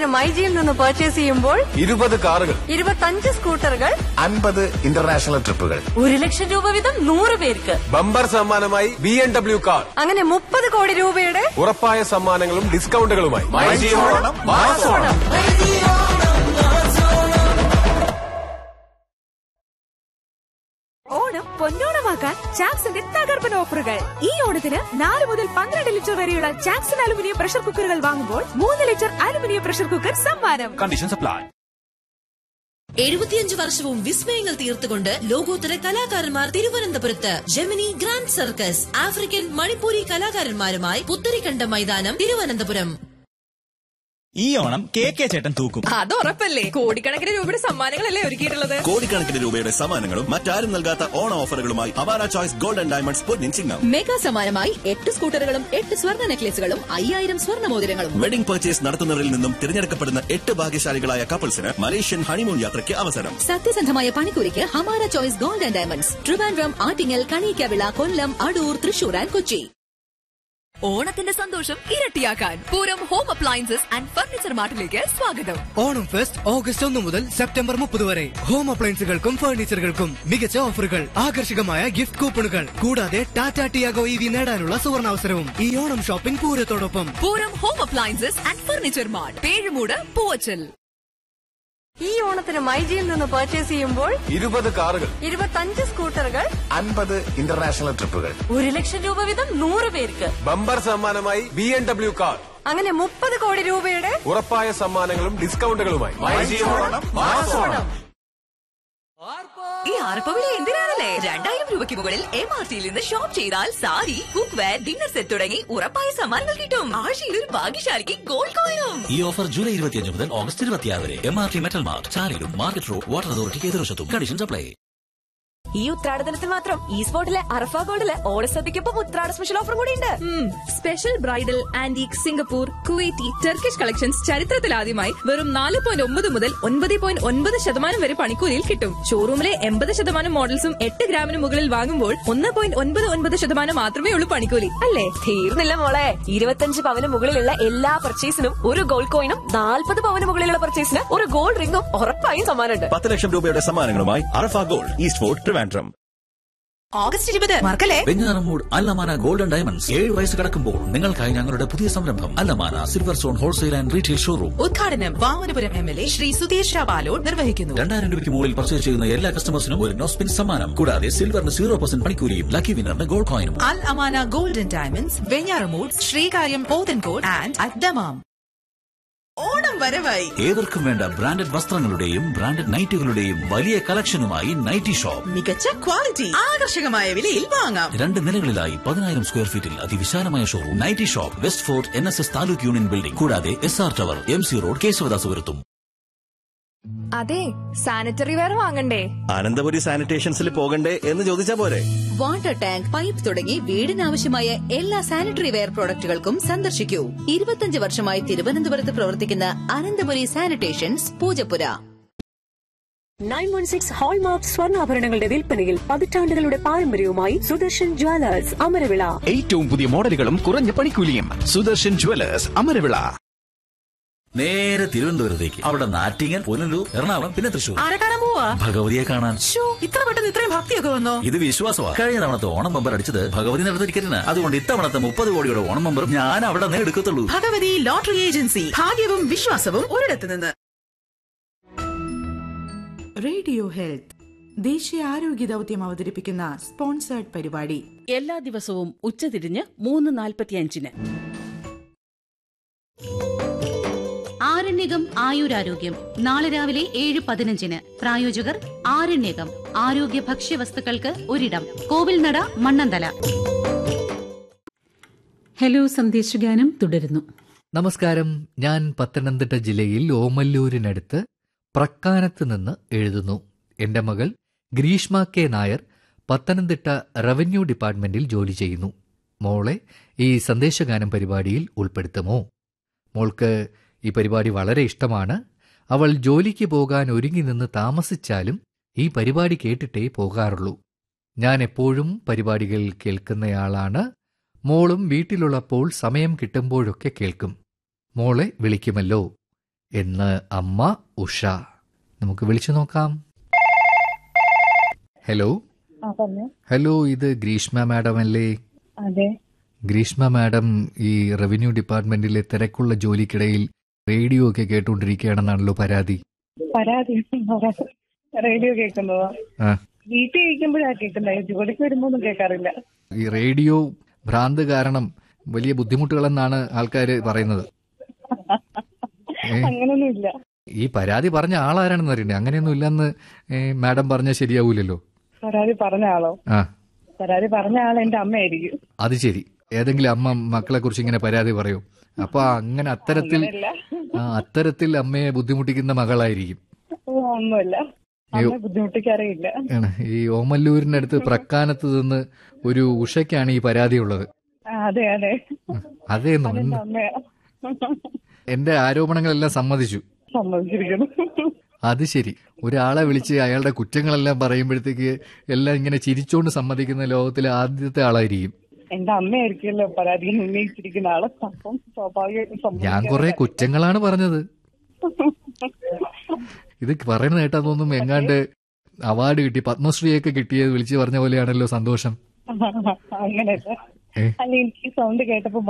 ഓണത്തിന് മൈജിയിൽ നിന്ന് പർച്ചേസ് ചെയ്യുമ്പോൾ ഇരുപത് കാറുകൾ ഇരുപത്തഞ്ച് സ്കൂട്ടറുകൾ അൻപത് ഇന്റർനാഷണൽ ട്രിപ്പുകൾ ഒരു ലക്ഷം രൂപ വീതം നൂറ് പേർക്ക് ബമ്പർ സമ്മാനമായി ബി എം ഡബ്ല്യു കാർ അങ്ങനെ മുപ്പത് കോടി രൂപയുടെ ഉറപ്പായ സമ്മാനങ്ങളും ഡിസ്കൗണ്ടുകളുമായി ഓണം, മാസ് ഓണം. ഓണം പൊന്നോണമാക്കാൻ ചാക്സിന്റെ തകർപ്പൻ ഓഫറുകൾ ഈ ഓണത്തിന് നാല് മുതൽ പന്ത്രണ്ട് ലിറ്റർ വരെയുള്ള ചാക്സൺ അലുമിനിയം പ്രഷർ കുക്കറുകൾ വാങ്ങുമ്പോൾ മൂന്ന് ലിറ്റർ അലുമിനിയം പ്രഷർ കുക്കർ സമ്മാനം കണ്ടീഷൻസ് അപ്ലൈ എഴുപത്തിയഞ്ച് വർഷവും വിസ്മയങ്ങൾ തീർത്തുകൊണ്ട് ലോകോത്തര കലാകാരന്മാർ തിരുവനന്തപുരത്ത് Gemini grand circus African Manipuri കലാകാരന്മാരുമായി പുത്തരിക്കണ്ട മൈതാനം തിരുവനന്തപുരം ഈ ഓണം കെ കെ ചേട്ടൻ തൂക്കും അത് ഉറപ്പല്ലേ കോടിക്കണക്കിന് രൂപയുടെ സമ്മാനങ്ങളല്ലേ ഒരുക്കിയിട്ടുള്ളത് കോടിക്കണക്കിന് രൂപയുടെ സമ്മാനങ്ങളും മറ്റാരും നൽകാത്ത ഓണ ഓഫറുകളുമായി അവാര ചോയ്സ് ഗോൾഡ് ആൻഡ് ഡയമണ്ട്സ് പൊന്നിൻ ചിങ്ങം മെഗാ സമ്മാനമായി എട്ട് സ്കൂട്ടറുകളും എട്ട് സ്വർണ്ണ നെക്ലേസുകളും അയ്യായിരം സ്വർണ്ണ മോതിരങ്ങളും വെഡിംഗ് പർച്ചേസ് നടത്തുന്നവരിൽ നിന്നും തിരഞ്ഞെടുക്കപ്പെടുന്ന എട്ട് ഭാഗ്യശാലികളായ കപ്പിൾസിന് മലേഷ്യൻ ഹണിമൂൺ യാത്രയ്ക്ക് അവസരം സത്യസന്ധമായ പണിക്കൂലിക്ക് Hamara choice gold and diamonds Trivandrum Attingal Kaniyikkavila Kollam Adoor Thrissur and Kochi ഓണത്തിന്റെ സന്തോഷം ഇരട്ടിയാക്കാൻ Pooram home appliances and furniture മാർട്ടിലേക്ക് സ്വാഗതം ഓണം ഫെസ്റ്റ് ഓഗസ്റ്റ് ഒന്ന് മുതൽ സെപ്റ്റംബർ മുപ്പത് വരെ ഹോം അപ്ലയൻസുകൾക്കും ഫർണിച്ചറുകൾക്കും മികച്ച ഓഫറുകൾ ആകർഷകമായ ഗിഫ്റ്റ് കൂപ്പണുകൾ കൂടാതെ ടാറ്റ ടിയാഗോ ഇ വി നേടാനുള്ള സുവർണാവസരവും ഈ ഓണം ഷോപ്പിംഗ് പൂരത്തോടൊപ്പം Pooram home appliances and furniture mart Pezhumoodu Poovachal ഈ ഓണത്തിന് മൈജിയിൽ നിന്ന് പർച്ചേസ് ചെയ്യുമ്പോൾ ഇരുപത് കാറുകൾ ഇരുപത്തഞ്ച് സ്കൂട്ടറുകൾ അൻപത് ഇന്റർനാഷണൽ ട്രിപ്പുകൾ ഒരു ലക്ഷം രൂപ വീതം നൂറ് പേർക്ക് ബമ്പർ സമ്മാനമായി ബി എം ഡബ്ല്യു കാർ അങ്ങനെ മുപ്പത് കോടി രൂപയുടെ ഉറപ്പായ സമ്മാനങ്ങളും ഡിസ്കൗണ്ടുകളുമായി ഓണം, മാസ് ഓണം. ഈ ആർപ്പവിളി എന്തിനാണല്ലേ രണ്ടായിരം രൂപയ്ക്ക് മുകളിൽ എം ആർ ടിയിൽ നിന്ന് ഷോപ്പ് ചെയ്താൽ sari cookware dinner set തുടങ്ങി ഉറപ്പായ സമ്മാനങ്ങൾ കിട്ടും ആഴ്ചയിൽ ഒരു ഭാഗ്യശാലിക്ക് ഗോൾഡ് കോയിനും ഈ ഓഫർ ജൂലൈ ഇരുപത്തിയഞ്ച് മുതൽ ഓഗസ്റ്റ് ഇരുപത്തിയാറ് വരെ M R T metal mart ചാലിലും മാർക്കറ്റ് റോഡ് വാട്ടർ അതോറിറ്റിക്ക് എതിർവശത്തും കണ്ടീഷൻസ് അപ്ലൈ ഈ ഉത്രാടദിനത്തിൽ മാത്രം ഈ സ്പോട്ടിലെ അറഫ ഗോൾഡിലെ ഓണസദ്യക്കൊപ്പം ഉത്രാട സ്പെഷ്യൽ ഓഫർ കൂടി ഉണ്ട് special bridal antique Singapore Kuwaiti Turkish collections ചരിത്രത്തിലാദ്യമായി വെറും നാല് പോയിന്റ് ഒമ്പത് മുതൽ ഒൻപത് പോയിന്റ് ഒൻപത് ശതമാനം വരെ പണിക്കൂലിയിൽ കിട്ടും ഷോറൂമിലെ എൺപത് ശതമാനം മോഡൽസും എട്ട് ഗ്രാമിന് മുകളിൽ വാങ്ങുമ്പോൾ ഒന്ന് പോയിന്റ് ഒൻപത് ഒൻപത് ശതമാനം മാത്രമേ ഉള്ളൂ പണിക്കൂലി അല്ലേ തീർന്നില്ല മോളെ ഇരുപത്തഞ്ച് പവന് മുകളിലുള്ള എല്ലാ പർച്ചേസിനും ഒരു ഗോൾഡ് കോയിനും നാൽപ്പത് പവന് മുകളിലുള്ള പർച്ചേസിന് ഒരു ഗോൾഡ് റിംഗും ഉറപ്പായും സമ്മാനമുണ്ട് പത്ത് ലക്ഷം രൂപയുടെ സമ്മാനങ്ങളുമായി Arafa gold east fort Trivandrum August ഇരുപത് മറക്കല്ലേ വെഞ്ഞാറമൂട് അല്ലമാന ഗോൾഡൻ ഡയമണ്ട്സ് ഏഴ് വയസ്സ് കടക്കുമ്പോൾ നിങ്ങൾക്കായി ഞങ്ങളുടെ പുതിയ സംരംഭം Alamana silver stone wholesale and retail showroom ഉദ്ഘാടനം Vamanapuram M L A Shri Sudheesh ബാലോഡ് നിർവഹിക്കുന്നു രണ്ടായിരം രൂപയ്ക്ക് മുകളിൽ പർച്ചേസ് ചെയ്യുന്ന എല്ലാ കസ്റ്റമേഴ്സിനും ഒരു നോസ്പിൻ സമ്മാനം കൂടാതെ സിൽവറിന് സീറോ പെർസെന്റ് പണിക്കൂലിയും ലക്കി വിന്നറിന് ഗോൾഡ് കോയിനും Al Amana golden diamonds Venjaramoodu Sreekaryam Pothencode and അദ്ദമാം ഓണം വരവായി ഏവർക്കും വേണ്ട ബ്രാൻഡഡ് വസ്ത്രങ്ങളുടെയും ബ്രാൻഡഡ് നൈറ്റുകളുടെയും വലിയ കളക്ഷനുമായി നൈറ്റി ഷോപ്പ് മികച്ച ക്വാളിറ്റി ആകർഷകമായ വിലയിൽ വാങ്ങാം രണ്ട് നിലകളിലായി പതിനായിരം സ്ക്വയർ ഫീറ്റിൽ അതിവിശാലമായ showroom nighty shop west fort N S S taluk union building കൂടാതെ S R tower M C road കേശവദാസപുരത്തും അതെ സാനിറ്ററി വെയർ വാങ്ങണ്ടേ അനന്തപുരി സാനിറ്റേഷൻസിൽ പോകണ്ടേ എന്ന് ചോദിച്ചാ പോരെ വാട്ടർ ടാങ്ക് പൈപ്പ് തുടങ്ങി വീടിനാവശ്യമായ എല്ലാ സാനിറ്ററി വെയർ പ്രോഡക്റ്റുകൾക്കും സന്ദർശിക്കൂ ഇരുപത്തിയഞ്ച് വർഷമായി തിരുവനന്തപുരത്ത് പ്രവർത്തിക്കുന്ന Ananthapuri sanitations Poojappura nine one six hallmark സ്വർണ്ണാഭരണങ്ങളുടെ വിൽപ്പനയിൽ പതിറ്റാണ്ടുകളുടെ പാരമ്പര്യവുമായി സുദർശൻ ജ്വല്ലേഴ്സ് അമരവിള ഏറ്റവും പുതിയ മോഡലുകളും കുറഞ്ഞ പണിക്കൂലിയും സുദർശൻ ജുവലേഴ്സ് അമരവിള നേരെ തിരുവനന്തപുരത്തേക്ക് അവിടെ നാറ്റിങ്ങൻ പുനലൂർ എറണാകുളം പിന്നെ തൃശൂർ ആരെ കാണാൻ പോവാ ഭഗവതിയെ കാണാൻ ഇത്ര പെട്ടെന്ന് ഇത്രയും ഭക്തിയൊക്കെ വന്നോ ഇത് വിശ്വാസമാണ് കഴിഞ്ഞ തവണത്തെ ഓണം ബമ്പർ അടിച്ചത് ഭഗവതി നടത്ത ടിക്കറ്റിന് അതുകൊണ്ട് ഇത്തവണത്തെ മുപ്പത് കോടിയുടെ ഓണം ബമ്പർ ഞാൻ അവിടെ നിന്ന് എടുക്കത്തുള്ളൂ ഭഗവതി ലോട്ടറി ഏജൻസി ഭാഗ്യവും വിശ്വാസവും ഒരിടത്ത് നിന്ന് റേഡിയോ ഹെൽത്ത് ദേശീയ ആരോഗ്യ ദൗത്യം അവതരിപ്പിക്കുന്ന സ്പോൺസേർഡ് പരിപാടി എല്ലാ ദിവസവും ഉച്ചതിരിഞ്ഞ് മൂന്ന് നാൽപ്പത്തിയഞ്ചിന് ആരണ്യകം ആയുരാരോഗ്യം നാളെ രാവിലെ ഏഴ് പതിനഞ്ചിന് പ്രായോജകർ ആരണ്യകം ആരോഗ്യ ഭക്ഷ്യവസ്തുക്കൾക്ക് ഒരിടം കോവിൽനട മണ്ണന്തല ഹലോ സന്ദേശഗാനം തുടരുന്നു നമസ്കാരം ഞാൻ പത്തനംതിട്ട ജില്ലയിൽ ഓമല്ലൂരിനടുത്ത് പ്രക്കാനത്ത് നിന്ന് എഴുതുന്നു എന്റെ മകൾ ഗ്രീഷ്മ കെ നായർ പത്തനംതിട്ട റവന്യൂ ഡിപ്പാർട്ട്മെന്റിൽ ജോലി ചെയ്യുന്നു മോളെ ഈ സന്ദേശഗാനം പരിപാടിയിൽ ഉൾപ്പെടുത്തുമോ മോൾക്ക് ഈ പരിപാടി വളരെ ഇഷ്ടമാണ് അവൾ ജോലിക്ക് പോകാൻ ഒരുങ്ങി നിന്ന് താമസിച്ചാലും ഈ പരിപാടി കേട്ടിട്ടേ പോകാറുള്ളൂ ഞാൻ എപ്പോഴും പരിപാടികൾ കേൾക്കുന്നയാളാണ് മോളും വീട്ടിലുള്ളപ്പോൾ സമയം കിട്ടുമ്പോഴൊക്കെ കേൾക്കും മോളെ വിളിക്കുമല്ലോ എന്ന് അമ്മ ഉഷ നമുക്ക് വിളിച്ചു നോക്കാം ഹലോ ആ പറഞ്ഞു ഹലോ ഇത് ഗ്രീഷ്മ മാഡം അല്ലേ അതെ ഗ്രീഷ്മ മാഡം ഈ റവന്യൂ ഡിപ്പാർട്ട്മെന്റിലെ തിരക്കുള്ള ജോലിക്കിടയിൽ റേഡിയോ ഒക്കെ കേട്ടുകൊണ്ടിരിക്കുകയാണെന്നാണല്ലോ പരാതി പരാതി റേഡിയോ കേൾക്കുന്നതോ ആ വീട്ടിൽ ഇരിക്കുമ്പോഴാ കേൾക്കുന്നത് ജോലിക്ക് വരുമ്പോ ഒന്നും കേൾക്കാറില്ല ഈ റേഡിയോ ഭ്രാന്ത് കാരണം വലിയ ബുദ്ധിമുട്ടുകളെന്നാണ് ആൾക്കാർ പറയുന്നത് ഏ? അങ്ങനൊന്നും ഇല്ല ഈ പരാതി പറഞ്ഞ ആളാരാണെന്ന് അറിയണ്ടേ അങ്ങനെയൊന്നും ഇല്ലെന്ന് ഏ, മാഡം പറഞ്ഞാൽ ശരിയാവൂലല്ലോ പരാതി പറഞ്ഞ ആളോ ആ പരാതി പറഞ്ഞ ആൾ എന്റെ അമ്മയായിരിക്കും അത് ശരി ഏതെങ്കിലും അമ്മ മക്കളെ കുറിച്ച് ഇങ്ങനെ പരാതി പറയൂ അപ്പൊ അങ്ങനെ അത്തരത്തിൽ അങ്ങനെയല്ല ആ, അത്തരത്തിൽ അമ്മയെ ബുദ്ധിമുട്ടിക്കുന്ന മകളായിരിക്കും ഓ, ഒന്നുമില്ല അമ്മ ബുദ്ധിമുട്ടിക്കാറേയില്ല ആണ്. ഈ ഓമല്ലൂരിനടുത്ത് പ്രക്കാനത്ത് നിന്ന് ഒരു ഉഷയ്ക്കാണ് ഈ പരാതി ഉള്ളത് ആ, അതെ അതെ അതേന്നു അതെന്റെ അമ്മയാ എന്റെ ആരോപണങ്ങളെല്ലാം സമ്മതിച്ചു സമ്മതിച്ചിരിക്കുന്നു അത് ശരി ഒരാളെ വിളിച്ച് അയാളുടെ കുറ്റങ്ങളെല്ലാം പറയുമ്പോഴത്തേക്ക് എല്ലാം ഇങ്ങനെ ചിരിച്ചോണ്ട് സമ്മതിക്കുന്ന ലോകത്തിലെ ആദ്യത്തെ ആളായിരിക്കും എന്റെ അമ്മയായിരിക്കുമല്ലോ പരാതി ഉന്നയിച്ചിരിക്കുന്ന ആള് അപ്പം സ്വാഭാവികമായിട്ടും ഞാൻ കുറെ കുറ്റങ്ങളാണ് പറഞ്ഞത് ഇത് പറയുന്നത് കേട്ടാ തോന്നും എങ്ങാണ്ട് അവാർഡ് കിട്ടി പത്മശ്രീയൊക്കെ കിട്ടിയത് വിളിച്ചു പറഞ്ഞ പോലെയാണല്ലോ സന്തോഷം അങ്ങനെയല്ല ഏ? അല്ല എനിക്ക് സൗണ്ട് കേട്ടപ്പോ